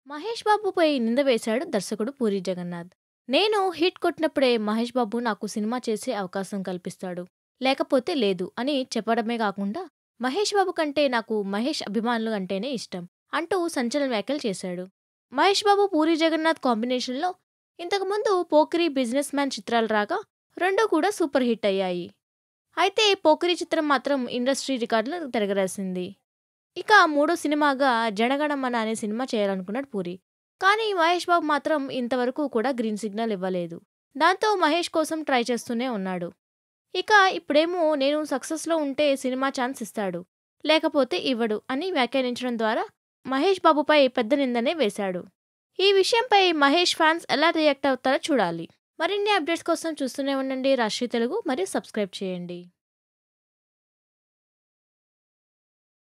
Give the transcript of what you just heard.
మహేష్ బాబుపై నింద వేశాడు దర్శకుడు పూరి జగన్నాథ్ నేను హిట్ కొట్టినప్పుడే మహేష్ బాబు నాకు సినిమా చేసే అవకాశం కల్పిస్తాడు లేకపోతే లేదు అని చెప్పడమే కాకుండా మహేష్ బాబు కంటే నాకు మహేష్ అభిమానులు అంటేనే ఇష్టం అంటూ సంచలన వ్యాఖ్యలు చేశాడు మహేష్ బాబు పూరి జగన్నాథ్ కాంబినేషన్లో ఇంతకుముందు పోకిరి బిజినెస్ మ్యాన్ చిత్రాలు రాగా రెండూ కూడా సూపర్ హిట్ అయ్యాయి అయితే పోకిరి చిత్రం మాత్రం ఇండస్ట్రీ రికార్డులు తిరగరాసింది ఇక మూడో సినిమాగా జనగణమన అనే సినిమా చేయాలనుకున్నాడు పూరి కానీ మహేష్ బాబు మాత్రం ఇంతవరకు కూడా గ్రీన్ సిగ్నల్ ఇవ్వలేదు దాంతో మహేష్ కోసం ట్రై చేస్తూనే ఉన్నాడు ఇక ఇప్పుడేమో నేను సక్సెస్లో ఉంటే సినిమా ఛాన్స్ ఇస్తాడు లేకపోతే ఇవ్వడు అని వ్యాఖ్యానించడం ద్వారా మహేష్ బాబుపై పెద్ద నిందనే వేశాడు ఈ విషయంపై మహేష్ ఫ్యాన్స్ ఎలా రియాక్ట్ అవుతారో చూడాలి మరిన్ని అప్డేట్స్ కోసం చూస్తూనే ఉండండి రాష్ట్రీయ తెలుగు మరియు సబ్స్క్రైబ్ చేయండి